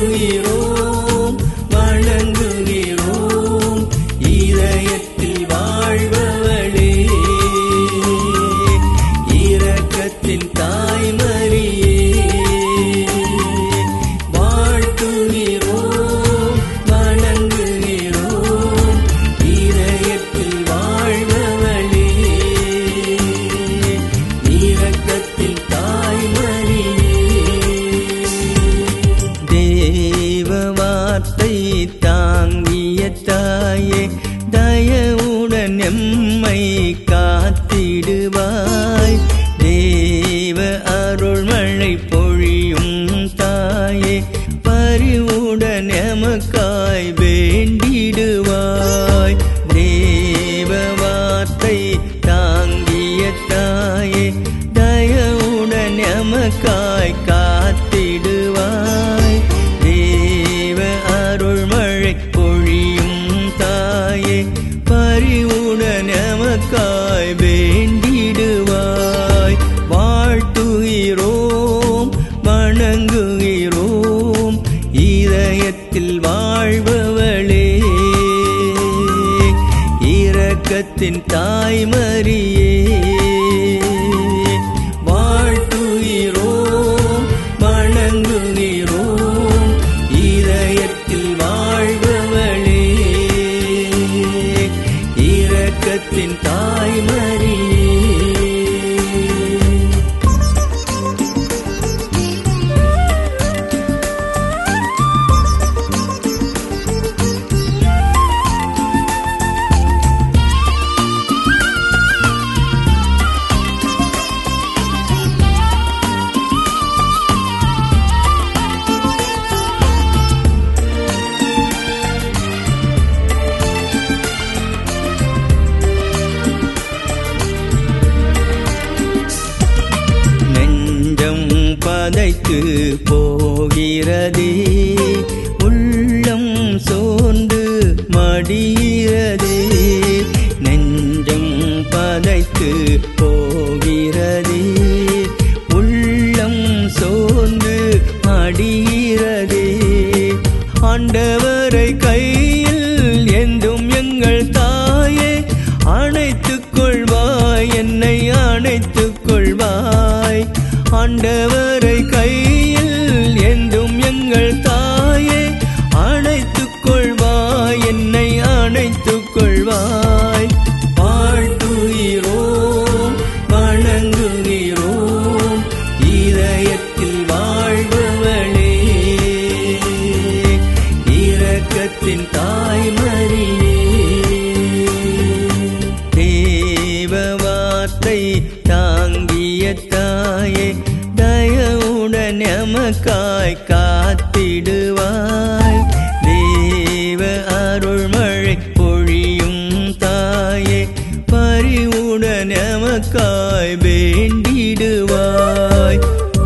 வாழ்த்துகிறோம் வணங்குகிறோம் இதயத்தில் வாழ்பவளே இரக்கத்தின் தாய்மரியே வாழ்த்துகிறோம் வணங்குகிறோம் இதயத்தில் வாழ்பவளே இரக்கத்தின் தாய்மரியே தேவ வார்த்தை தாங்கிய தாயே தயவுடன் எம்மை காத்திடுவாய் தேவ அருள்மழை பொழியும் தாயே பரிவுடன் எமக்காய் வேண்டிடுவாய் தேவ வார்த்தை தாங்கிய தாயே தயவுடன் எமக்காய் காத்திடுவாய் தேவ அருள்மழை பொழியும் தாயே பரிவுடன் எமக்காய் வேண்டிடுவாய் வாழ்த்துகிறோம் வணங்குகிறோம் இதயத்தில் வாழ்பவளே இரக்கத்தின் தாய்மரியே வாழ்த்துகிறோம் வணங்குகிறோம் இதயத்தில் வாழ்பவளே இரக்கத்தின் தாய்மரியே நெஞ்சம் பதைத்து போகிறதே உள்ளம் சோர்ந்து மடிகிறதே நெஞ்சம் பதைத்து போகிறதே உள்ளம் சோர்ந்து மடிகிறதே ஆண்டவரை கையில் எந்தும் எங்கள் தாயே அணைத்துக் கொள்வாய் என்னை அணைத்துக் கொள்வாய் ஆண்டவரை கையில் எந்தும் எங்கள் தாயே அணைத்துக் கொள்வாய் என்னை அணைத்துக் கொள்வாய் வாழ்த்துகிறோம் வணங்குகிறோம் இதயத்தில் வாழ்பவளே இரக்கத்தின் தாய்மரியே தேவ வார்த்தை தாங்கிய தாயே தயவுடன் எமக்காய் காத்திடுவாய் தேவ அருள்மழை பொழியும் தாயே பரிவுடன் எமக்காய் வேண்டிடுவாய்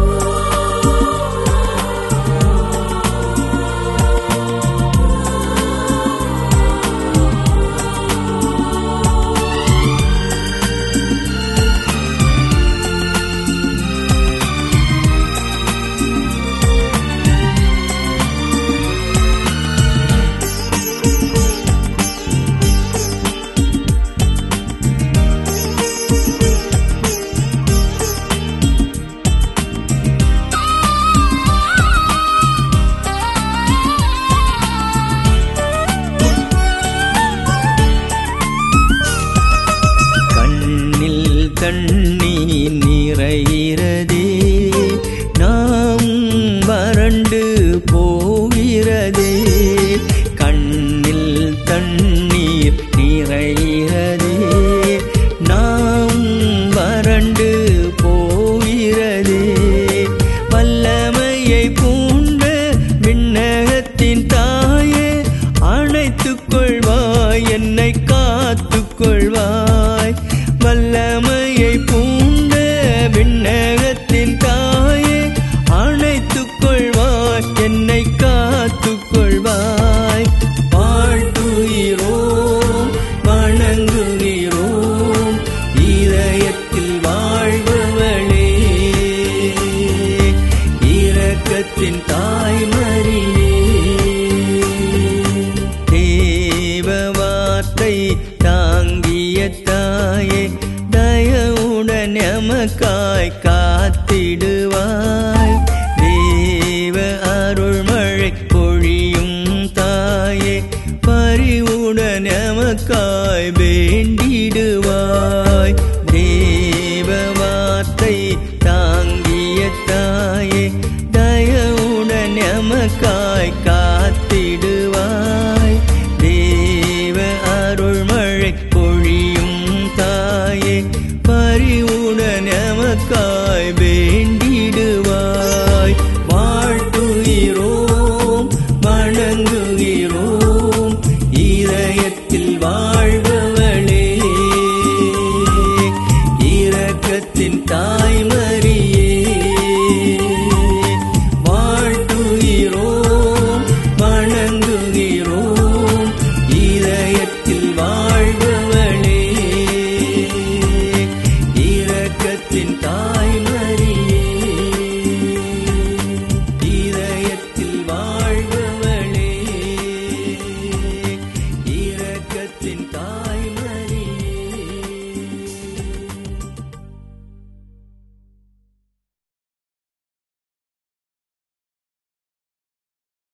கண்ணில் தண்ணீர் நிறைகிறதே நாம் வறண்டு போகிறதே கண்ணில் தண்ணீர் நிறைகிறதே நாம் வறண்டு போகிறதே வல்லமையை பூண்ட விண்ணகத்தின் தாயே அணைத்துக் கொள்வாய் என்னை காத்துக் கொள்வாய் வல்லமையை பூண்ட விண்ணகத்தின் தாயே அணைத்துக் கொள்வாய் இரக்கத்தின் தாய்மரியே தேவ வார்த்தை தாங்கிய தாயே தயவுடன் எமக்காய் காத்திடுவாய் தேவ அருள்மழை பொழியும் தாயே பரிவுடன் எமக்காய் வேண்டிடுவாய் தேவ வார்த்தை தாங்கிய தாயே தயவுடன் எமக்காய் கா